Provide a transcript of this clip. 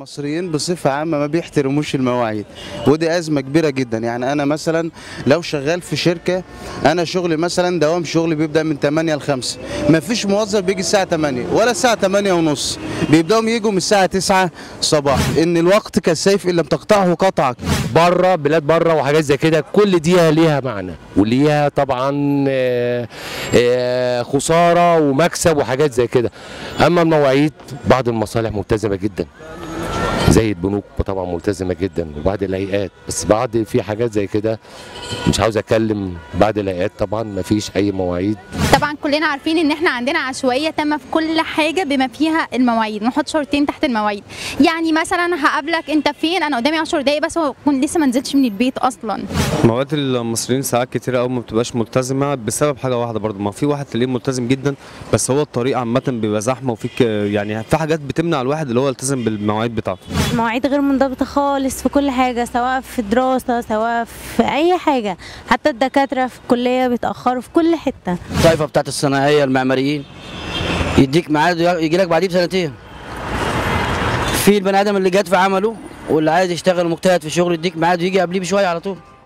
المصريين بصفة عامة ما بيحترموش المواعيد ودي أزمة كبيرة جدا يعني أنا مثلا لو شغال في شركة أنا شغلي مثلا دوام شغلي بيبدأ من 8 ل 5 ما فيش موظف بيجي الساعة 8 ولا الساعة 8 ونص بيبدأوا يجوا من الساعة 9 صباح إن الوقت كالسيف إن لم تقطعه قطعك بره بلاد بره وحاجات زي كده كل دي ليها معنى وليها طبعا آه، آه، خساره ومكسب وحاجات زي كده اما المواعيد بعض المصالح ملتزمه جدا زي البنوك طبعا ملتزمه جدا وبعض الهيئات بس بعض في حاجات زي كده مش عاوز اتكلم بعض الهيئات طبعا ما فيش اي مواعيد طبعا كلنا عارفين ان احنا عندنا عشوائيه تامه في كل حاجه بما فيها المواعيد نحط شرطين تحت المواعيد يعني مثلا هقابلك انت فين انا قدامي 10 دقايق بس واكون لسه ما نزلتش من البيت اصلا مواد المصريين ساعات كتير قوي ما بتبقاش ملتزمه بسبب حاجه واحده برضه ما في واحد تلاقيه ملتزم جدا بس هو الطريق عامه بيبقى زحمه وفي ك- يعني في حاجات بتمنع الواحد اللي هو يلتزم بالمواعيد بتاعته مواعيد غير منضبطة خالص في كل حاجة سواء في دراسة سواء في أي حاجة حتى الدكاترة في الكلية بيتأخروا في كل حتة الطائفه بتاعت الصناعيه المعماريين يديك ميعاد يجي لك بعديه بسنتين في البني ادم اللي جات في عمله واللي عايز يشتغل مجتهد في شغل يديك ميعاد ويجي قبليه بشويه على طول